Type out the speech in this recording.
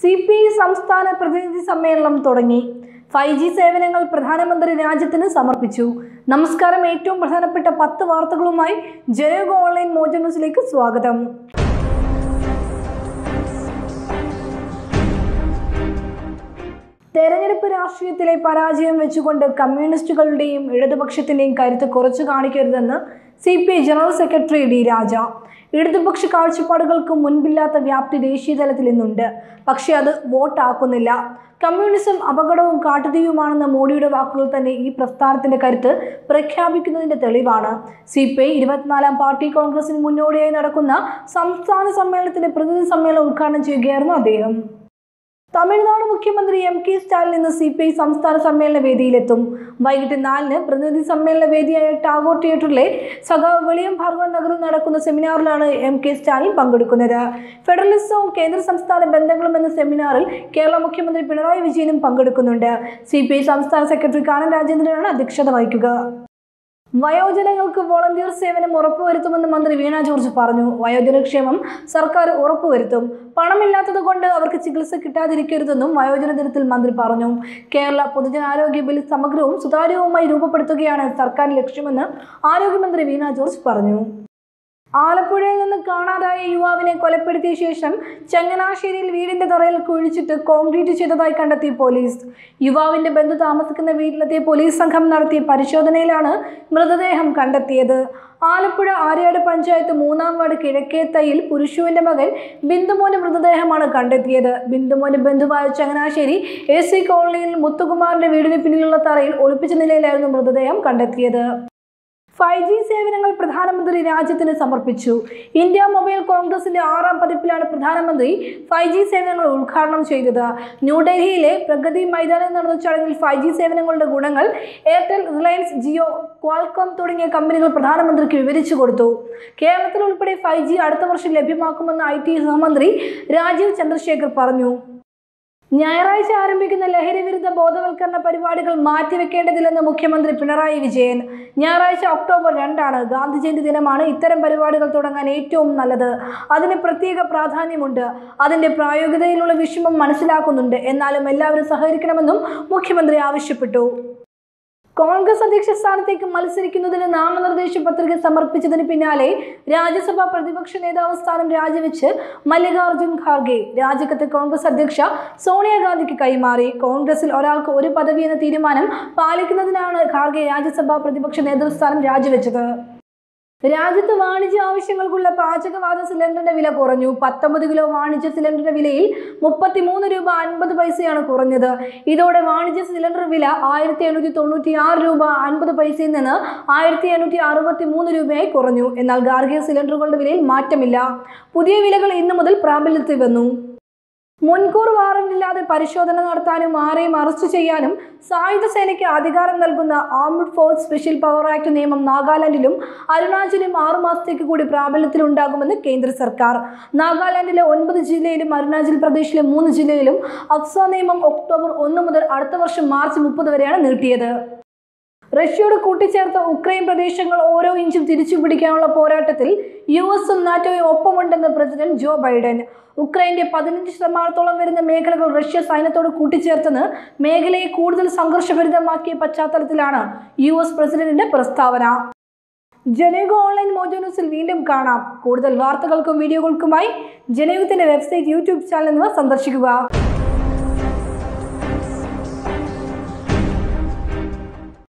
C P I സംസ്ഥാന പ്രതിനിധി സമ്മേളനം തുടങ്ങി ഫൈവ് ജി സേവനങ്ങൾ പ്രധാനമന്ത്രി രാജ്യത്തിന് സമർപ്പിച്ചു നമസ്കാരം ഏറ്റവും പ്രധാനപ്പെട്ട പത്ത് വാർത്തകളുമായി ജനയുഗ ഓൺലൈൻ മോജ ന്യൂസിലേക്ക് സ്വാഗതം തെരഞ്ഞെടുപ്പ് രാഷ്ട്രീയത്തിലെ പരാജയം വെച്ചുകൊണ്ട് കമ്മ്യൂണിസ്റ്റുകളുടെയും ഇടതുപക്ഷത്തിന്റെയും കരുത്ത് കുറച്ചു കാണിക്കരുതെന്ന് C P I general secretary D Raja ഇടതുപക്ഷ കാഴ്ചപ്പാടുകൾക്ക് മുൻപില്ലാത്ത വ്യാപ്തി ദേശീയ തലത്തിൽ ഇന്നുണ്ട് പക്ഷേ അത് വോട്ടാക്കുന്നില്ല കമ്മ്യൂണിസം അപകടവും കാട്ടുതീയുമാണെന്ന മോഡിയുടെ വാക്കുകൾ തന്നെ ഈ പ്രസ്ഥാനത്തിന്റെ കരുത്ത് പ്രഖ്യാപിക്കുന്നതിന്റെ തെളിവാണ് സി പി ഐ ഇരുപത്തിനാലാം പാർട്ടി കോൺഗ്രസിന് മുന്നോടിയായി നടക്കുന്ന സംസ്ഥാന സമ്മേളനത്തിന്റെ പ്രതിനിധി സമ്മേളനം ഉദ്ഘാടനം ചെയ്യുകയായിരുന്നു അദ്ദേഹം തമിഴ്നാട് മുഖ്യമന്ത്രി എം കെ സ്റ്റാലിൻ ഇന്ന് സി പി ഐ സംസ്ഥാന സമ്മേളന വേദിയിലെത്തും വൈകിട്ട് നാലിന് പ്രതിനിധി സമ്മേളന വേദിയായ ടാഗോർ തിയേറ്ററിലെ സഖാവ് വെളിയം ഭാർഗവൻ നഗറിൽ നടക്കുന്ന സെമിനാറിലാണ് എം കെ സ്റ്റാലിൻ പങ്കെടുക്കുന്നത് ഫെഡറലിസവും കേന്ദ്ര സംസ്ഥാന ബന്ധങ്ങളും എന്ന സെമിനാറിൽ കേരള മുഖ്യമന്ത്രി പിണറായി വിജയനും പങ്കെടുക്കുന്നുണ്ട് സി പി ഐ സംസ്ഥാന സെക്രട്ടറി കാനം രാജേന്ദ്രനാണ് അധ്യക്ഷത വഹിക്കുക വയോജനങ്ങൾക്ക് വോളണ്ടിയർ സേവനം ഉറപ്പുവരുത്തുമെന്ന് മന്ത്രി വീണ ജോർജ് പറഞ്ഞു വയോജനക്ഷേമം സർക്കാർ ഉറപ്പുവരുത്തും പണമില്ലാത്തത് കൊണ്ട് അവർക്ക് ചികിത്സ കിട്ടാതിരിക്കരുതെന്നും വയോജന ദിനത്തിൽ മന്ത്രി പറഞ്ഞു കേരള പൊതുജനാരോഗ്യ ബിൽ സമഗ്രവും സുതാര്യവുമായി രൂപപ്പെടുത്തുകയാണ് സർക്കാർ ലക്ഷ്യമെന്ന് ആരോഗ്യമന്ത്രി വീണ ജോർജ് പറഞ്ഞു ആലപ്പുഴയിൽ നിന്ന് കാണാതായ യുവാവിനെ കൊലപ്പെടുത്തിയ ശേഷം ചങ്ങനാശ്ശേരിയിൽ വീടിന്റെ തറയിൽ കുഴിച്ചിട്ട് കോൺക്രീറ്റ് ചെയ്തതായി കണ്ടെത്തി പോലീസ് യുവാവിന്റെ ബന്ധു താമസിക്കുന്ന വീട്ടിലെത്തിയ പോലീസ് സംഘം നടത്തിയ പരിശോധനയിലാണ് മൃതദേഹം കണ്ടെത്തിയത് ആലപ്പുഴ ആര്യാട് പഞ്ചായത്ത് മൂന്നാം വാർഡ് കിഴക്കേത്തയിൽ പുരുഷുവിന്റെ മകൻ ബിന്ദുമോന്റെ മൃതദേഹമാണ് കണ്ടെത്തിയത് ബിന്ദുമോന്റെ ബന്ധുവായ ചങ്ങനാശ്ശേരി എ സി കോളനിയിൽ മുത്തുകുമാറിന്റെ വീടിന് പിന്നിലുള്ള തറയിൽ ഒളിപ്പിച്ച നിലയിലായിരുന്നു മൃതദേഹം കണ്ടെത്തിയത് ഫൈവ് ജി സേവനങ്ങൾ പ്രധാനമന്ത്രി രാജ്യത്തിന് സമർപ്പിച്ചു ഇന്ത്യ മൊബൈൽ കോൺഗ്രസിന്റെ ആറാം പതിപ്പിലാണ് പ്രധാനമന്ത്രി ഫൈവ് ജി സേവനങ്ങൾ ഉദ്ഘാടനം ചെയ്തത് ന്യൂഡൽഹിയിലെ പ്രഗതി മൈതാനിൽ നടന്ന ചടങ്ങിൽ ഫൈവ് ജി സേവനങ്ങളുടെ ഗുണങ്ങൾ എയർടെൽ റിലയൻസ് ജിയോ ക്വാൾകോം തുടങ്ങിയ കമ്പനികൾ പ്രധാനമന്ത്രിക്ക് വിവരിച്ചു കൊടുത്തു കേരളത്തിൽ ഉൾപ്പെടെ ഫൈവ് ജി അടുത്ത വർഷം ലഭ്യമാക്കുമെന്ന് ഐ ടി സഹമന്ത്രി രാജീവ് ചന്ദ്രശേഖർ പറഞ്ഞു ഞായറാഴ്ച ആരംഭിക്കുന്ന ലഹരി വിരുദ്ധ ബോധവൽക്കരണ പരിപാടികൾ മാറ്റിവെക്കേണ്ടതില്ലെന്ന് മുഖ്യമന്ത്രി പിണറായി വിജയൻ ഞായറാഴ്ച ഒക്ടോബർ രണ്ടാണ് ഗാന്ധി ജയന്തി ദിനമാണ് ഇത്തരം പരിപാടികൾ തുടങ്ങാൻ ഏറ്റവും നല്ലത് അതിന് പ്രത്യേക പ്രാധാന്യമുണ്ട് അതിന്റെ പ്രായോഗികതയിലുള്ള വിഷമം മനസ്സിലാക്കുന്നുണ്ട് എന്നാലും എല്ലാവരും സഹകരിക്കണമെന്നും മുഖ്യമന്ത്രി ആവശ്യപ്പെട്ടു കോൺഗ്രസ് അധ്യക്ഷ സ്ഥാനത്തേക്ക് മത്സരിക്കുന്നതിന് നാമനിർദ്ദേശ പത്രിക സമർപ്പിച്ചതിന് പിന്നാലെ രാജ്യസഭാ പ്രതിപക്ഷ നേതാവ് സ്ഥാനം രാജിവെച്ച് മല്ലികാർജുൻ ഖാർഗെ രാജിക്കത്ത് കോൺഗ്രസ് അധ്യക്ഷ സോണിയാഗാന്ധിക്ക് കൈമാറി കോൺഗ്രസിൽ ഒരാൾക്ക് ഒരു പദവി എന്ന തീരുമാനം പാലിക്കുന്നതിനാണ് ഖാർഗെ രാജ്യസഭാ പ്രതിപക്ഷ നേതൃസ്ഥാനം രാജിവെച്ചത് രാജ്യത്ത് വാണിജ്യ ആവശ്യങ്ങൾക്കുള്ള പാചകവാത സിലിണ്ടറിന്റെ വില കുറഞ്ഞു പത്തൊമ്പത് കിലോ വാണിജ്യ സിലിണ്ടറിന്റെ വിലയിൽ മുപ്പത്തിമൂന്ന് രൂപ അൻപത് പൈസയാണ് കുറഞ്ഞത് ഇതോടെ വാണിജ്യ സിലിണ്ടർ വില ആയിരത്തി എണ്ണൂറ്റി തൊണ്ണൂറ്റി ആറ് രൂപ അൻപത് പൈസയിൽ നിന്ന് ആയിരത്തി എണ്ണൂറ്റി അറുപത്തി മൂന്ന് രൂപയായി കുറഞ്ഞു എന്നാൽ ഗാർഹിക സിലിണ്ടറുകളുടെ വിലയിൽ മാറ്റമില്ല പുതിയ വിലകൾ ഇന്നു മുതൽ പ്രാബല്യത്തിൽ വന്നു മുൻകൂർ വാറന്റില്ലാതെ പരിശോധന നടത്താനും ആരെയും അറസ്റ്റ് ചെയ്യാനും സായുധ സേനയ്ക്ക് അധികാരം നൽകുന്ന armed force special power act നിയമം നാഗാലാൻഡിലും അരുണാചലും ആറു മാസത്തേക്ക് കൂടി പ്രാബല്യത്തിലുണ്ടാകുമെന്ന് കേന്ദ്ര സർക്കാർ നാഗാലാൻഡിലെ ഒൻപത് ജില്ലയിലും അരുണാചൽ പ്രദേശിലെ മൂന്ന് ജില്ലയിലും അക്സ നിയമം ഒക്ടോബർ ഒന്ന് മുതൽ അടുത്ത വർഷം മാർച്ച് മുപ്പത് വരെയാണ് നീട്ടിയത് റഷ്യയോട് കൂട്ടിച്ചേർത്ത ഉക്രൈൻ പ്രദേശങ്ങൾ ഓരോ ഇഞ്ചും തിരിച്ചു പിടിക്കാനുള്ള പോരാട്ടത്തിൽ യു എസും നാറ്റോയും ഒപ്പമുണ്ടെന്ന് പ്രസിഡന്റ് ജോ ബൈഡൻ ഉക്രൈന്റെ പതിനഞ്ച് ശതമാനത്തോളം വരുന്ന മേഖലകൾ റഷ്യ സൈന്യത്തോട് കൂട്ടിച്ചേർത്തെന്ന് മേഖലയെ കൂടുതൽ സംഘർഷഭരിതമാക്കിയ പശ്ചാത്തലത്തിലാണ് യു എസ് പ്രസിഡന്റിന്റെ പ്രസ്താവന ജനയുഗ ഓൺലൈൻ മോജോ ന്യൂസിൽ വീണ്ടും കാണാം കൂടുതൽ വാർത്തകൾക്കും വീഡിയോകൾക്കുമായി ജനയുഗത്തിന്റെ വെബ്സൈറ്റ് യൂട്യൂബ് ചാനൽ എന്നിവ സന്ദർശിക്കുക